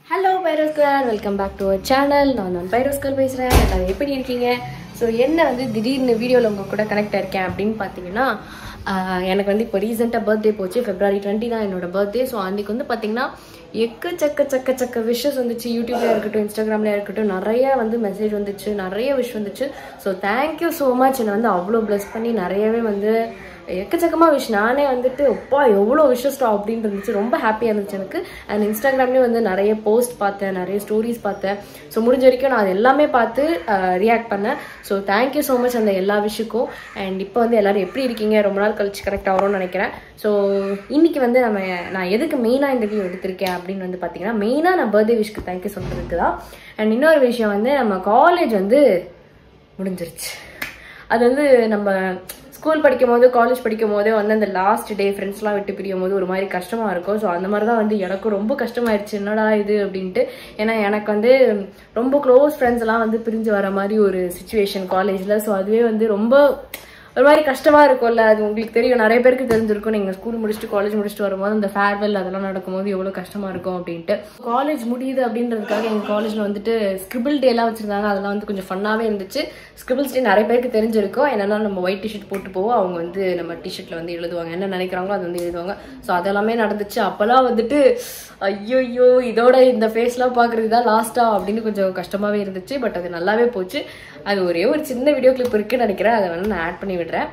hello பைரோஸ்கர் welcome back to our channel நான் தான் பைரோஸ்கர் பேசுகிறேன் எல்லாரும் எப்படி இருக்கீங்க ஸோ என்ன வந்து திடீர்னு வீடியோவில் உங்கள் கூட கனெக்ட் ஆயிருக்கேன் அப்படின்னு பார்த்தீங்கன்னா ஆஹ், எனக்கு வந்து இப்போ ரீசெண்டாக பர்த்டே போச்சு ஃபெப்ரவரி டுவெண்ட்டி தான் என்னோட பர்த்டே ஸோ அன்றைக்கி வந்து பார்த்தீங்கன்னா எக்கச்சக்க சக்க சக்க விஷஸ் வந்துச்சு யூடியூப்ல இருக்கட்டும் இன்ஸ்டாகிராம்ல இருக்கட்டும் நிறைய வந்து மெசேஜ் வந்துச்சு நிறைய விஷ் வந்துச்சு ஸோ தேங்க்யூ ஸோ மச் என்னை வந்து அவ்வளோ ப்ளஸ் பண்ணி நிறையவே வந்து எக்கச்சக்கமாக விஷ் நானே வந்துட்டு அப்பா எவ்வளோ விஷஸ்டா அப்படின்னு இருந்துச்சு ரொம்ப ஹாப்பியாக இருந்துச்சு எனக்கு அண்ட் இன்ஸ்டாகிராம்லேயும் வந்து நிறைய போஸ்ட் பார்த்தேன் நிறைய ஸ்டோரிஸ் பார்த்தேன் ஸோ முடிஞ்ச வரைக்கும் நான் அது எல்லாமே பார்த்து ரியாக்ட் பண்ணேன் ஸோ தேங்க்யூ ஸோ மச் அந்த எல்லா விஷயக்கும் அண்ட் இப்போ வந்து எல்லாரும் எப்படி இருக்கீங்க ரொம்ப நாள் கழிச்சு கரெக்ட் ஆகிறோம்னு நினைக்கிறேன் ஸோ இன்னைக்கு வந்து நம்ம நான் எதுக்கு மெயினாக இந்த வீடியோ எடுத்திருக்கேன் அப்படின்னு வந்து பார்த்தீங்கன்னா மெயினாக நான் பர்த்டே விஷக்கு தேங்க்யூ சொல்கிறதுக்கு தான் அண்ட் இன்னொரு விஷயம் வந்து நம்ம காலேஜ் வந்து முடிஞ்சிருச்சு அது வந்து நம்ம ஸ்கூல் படிக்கும் போது காலேஜ் படிக்கும் போதே வந்து அந்த லாஸ்ட் டே ஃப்ரெண்ட்ஸ்லாம் விட்டு பிரியும் போது ஒரு மாதிரி கஷ்டமா இருக்கும் ஸோ அந்த மாதிரி தான் வந்து எனக்கும் ரொம்ப கஷ்டமாயிருச்சு என்னடா இது அப்படின்ட்டு ஏன்னா எனக்கு வந்து ரொம்ப க்ளோஸ் ஃப்ரெண்ட்ஸ் எல்லாம் வந்து பிரிஞ்சு வர மாதிரி ஒரு சுச்சுவேஷன் காலேஜில் ஸோ அதுவே வந்து ரொம்ப ஒரு மாதிரி கஷ்டமா இருக்கும்ல அது உங்களுக்கு தெரியும் நிறைய பேருக்கு தெரிஞ்சிருக்கும் நீங்க ஸ்கூல் முடிச்சுட்டு காலேஜ் முடிச்சுட்டு வரும்போது அந்த ஃபேர்வெல் அதெல்லாம் நடக்கும்போது எவ்வளவு கஷ்டமா இருக்கும் அப்படின்ட்டு காலேஜ் முடியுது அப்படின்றதுக்காக எங்க காலேஜ்ல வந்துட்டு ஸ்கிரிபிள் டே எல்லாம் வச்சிருந்தாங்க அதெல்லாம் வந்து கொஞ்சம் ஃபன்னாவே இருந்துச்சு ஸ்கிரிபிள்ஸ் டே நிறைய பேருக்கு தெரிஞ்சிருக்கும் என்னன்னா நம்ம ஒயிட் டிஷர்ட் போட்டு போவோம் அவங்க வந்து நம்ம டிஷர்ட்ல வந்து எழுதுவாங்க என்ன நினைக்கிறாங்களோ அது வந்து எழுதுவாங்க ஸோ அதெல்லாமே நடந்துச்சு அப்பெல்லாம் வந்துட்டு ஐயோ இதோட இந்த ஃபேஸ்லாம் பார்க்கறது தான் லாஸ்டா அப்படின்னு கொஞ்சம் கஷ்டமாவே இருந்துச்சு பட் அது நல்லாவே போச்சு அது ஒரே ஒரு சின்ன வீடியோ கிளிப் இருக்குன்னு நினைக்கிறேன் அதை வேணா நான் ஆட் பண்ணி விடுறேன்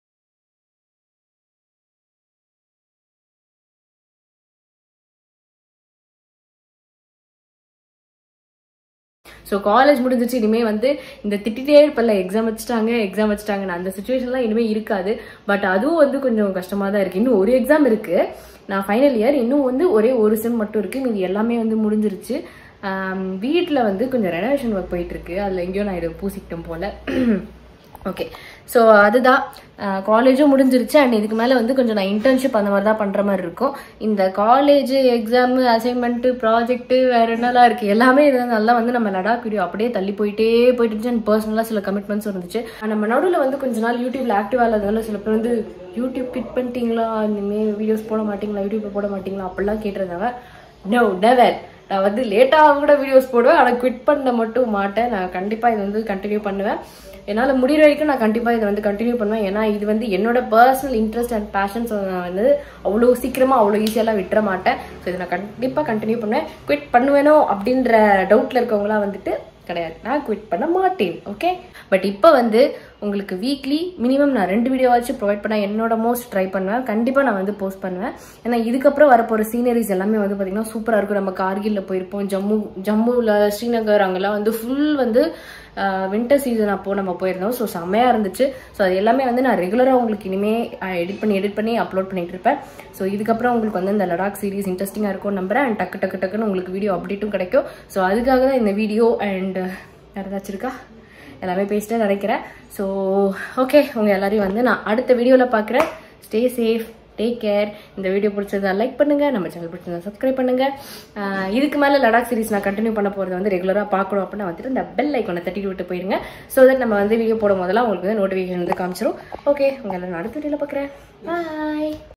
ஸோ காலேஜ் முடிஞ்சிச்சு இனிமேல் வந்து இந்த திட்டிகிட்டே இருப்பல எக்ஸாம் வச்சுட்டாங்க எக்ஸாம் வச்சுட்டாங்கன்னு அந்த சுச்சுவேஷன்லாம் இனிமேல் இருக்காது பட் அதுவும் வந்து கொஞ்சம் கஷ்டமாக தான் இருக்குது இன்னும் ஒரு எக்ஸாம் இருக்குது நான் ஃபைனல் இயர் இன்னும் வந்து ஒரே ஒரு செம் மட்டும் இருக்குது மீதி எல்லாமே வந்து முடிஞ்சிருச்சு வீட்டில் வந்து கொஞ்சம் ரெனோவேஷன் ஒர்க் போயிட்டு இருக்கு அதில் எங்கேயோ நான் இதை பூசிக்கிட்டோம் போல ஓகே ஸோ அதுதான் காலேஜும் முடிஞ்சிருச்சு அண்ட் இதுக்கு மேலே வந்து கொஞ்சம் நான் இன்டர்ன்ஷிப் அந்த மாதிரி தான் பண்ணுற மாதிரி இருக்கும் இந்த காலேஜ் எக்ஸாமு அசைன்மெண்ட்டு ப்ராஜெக்ட்டு வேற என்னலாம் இருக்குது எல்லாமே இது நல்லா வந்து நம்ம லடாக் வீடியோ அப்படியே தள்ளி போயிட்டே போயிட்டு இருந்துச்சு அண்ட் பர்சனலாக சில கமிட்மெண்ட்ஸும் இருந்துச்சு நம்ம நடுவில் வந்து கொஞ்ச நாள் யூடியூப்ல ஆக்டிவாக இல்லாதனால சில பேர் வந்து யூடியூப் கிட் பண்ணிட்டீங்களா இனிமேல் வீடியோஸ் போட மாட்டீங்களா யூடியூப்ல போட மாட்டீங்களா அப்படிலாம் கேட்டிருந்தாங்க நோ நெவர் நான் வந்து லேட்டாக கூட வீடியோஸ் போடுவேன் ஆனால் குவிட் பண்ண மட்டும் மாட்டேன் நான் கண்டிப்பாக இது வந்து கண்டினியூ பண்ணுவேன் என்னால் முடிகிற வரைக்கும் நான் கண்டிப்பாக இதை வந்து கண்டினியூ பண்ணுவேன் ஏன்னா இது வந்து என்னோட பர்சனல் இன்ட்ரெஸ்ட் அண்ட் பேஷன்ஸ் நான் வந்து அவ்வளோ சீக்கிரமாக அவ்வளோ ஈஸியெல்லாம் விட்டுற மாட்டேன் ஸோ இதை நான் கண்டிப்பாக கண்டினியூ பண்ணுவேன் குவிட் பண்ணுவேனோ அப்படின்ற டவுட்டில் இருக்கவங்களாம் வந்துட்டு கிடையாது நான் குவிட் பண்ண மாட்டேன் ஓகே பட் இப்போ வந்து உங்களுக்கு வீக்லி மினிமம் நான் ரெண்டு வீடியோவாச்சும் ப்ரொவைட் பண்ண என்னோட மோஸ்ட் ட்ரை பண்ணுவேன் கண்டிப்பாக நான் வந்து போஸ்ட் பண்ணுவேன் ஏன்னா இதுக்கப்புறம் வரப்போகிற சீனரிஸ் எல்லாமே வந்து பார்த்திங்கன்னா சூப்பராக இருக்கும் நம்ம கார்கில்ல போயிருப்போம் ஜம்மு ஜம்முவில் ஸ்ரீநகர் அங்கெல்லாம் வந்து ஃபுல் வந்து வின்டர் சீசன் அப்போது நம்ம போயிருந்தோம் ஸோ செம்மையாக இருந்துச்சு ஸோ அது எல்லாமே வந்து நான் ரெகுலராக உங்களுக்கு இனிமேல் எடிட் பண்ணி எடிட் பண்ணி அப்லோட் பண்ணிட்டு இருப்பேன் ஸோ இதுக்கப்புறம் உங்களுக்கு வந்து இந்த லடாக் சீரிஸ் இன்ட்ரெஸ்டிங்காக இருக்கும் நம்புறேன் அண்ட் டக்கு டக்கு டக்குன்னு உங்களுக்கு வீடியோ அப்டேட்டும் கிடைக்கும் ஸோ அதுக்காக தான் இந்த வீடியோ அண்ட் வேறு ஏதாச்சும் இருக்கா எல்லாமே பேசிட்டே நினைக்கிறேன் ஸோ ஓகே உங்கள் எல்லாரையும் வந்து நான் அடுத்த வீடியோவில் பார்க்குறேன் ஸ்டே சேஃப் டேக் கேர் இந்த வீடியோ பிடிச்சதா லைக் பண்ணுங்க நம்ம சேனல் பிடிச்சதா சப்ஸ்கிரைப் பண்ணுங்க ஆஹ் இதுக்கு மேலே லடாக் சீரிஸ் நான் கண்டினியூ பண்ண போகிறது வந்து ரெகுலராக பார்க்கணும் அப்படின்னா வந்துட்டு இந்த பெல் ஐக்கனை தட்டி விட்டு போயிருங்க ஸோ தட் நம்ம வந்து வீடியோ போடும் போதெல்லாம் உங்களுக்கு வந்து நோட்டிஃபிகேஷன் வந்து காமிச்சிரும் ஓகே உங்களை நான் அடுத்த வீடியோவில் பார்க்குறேன் பாய்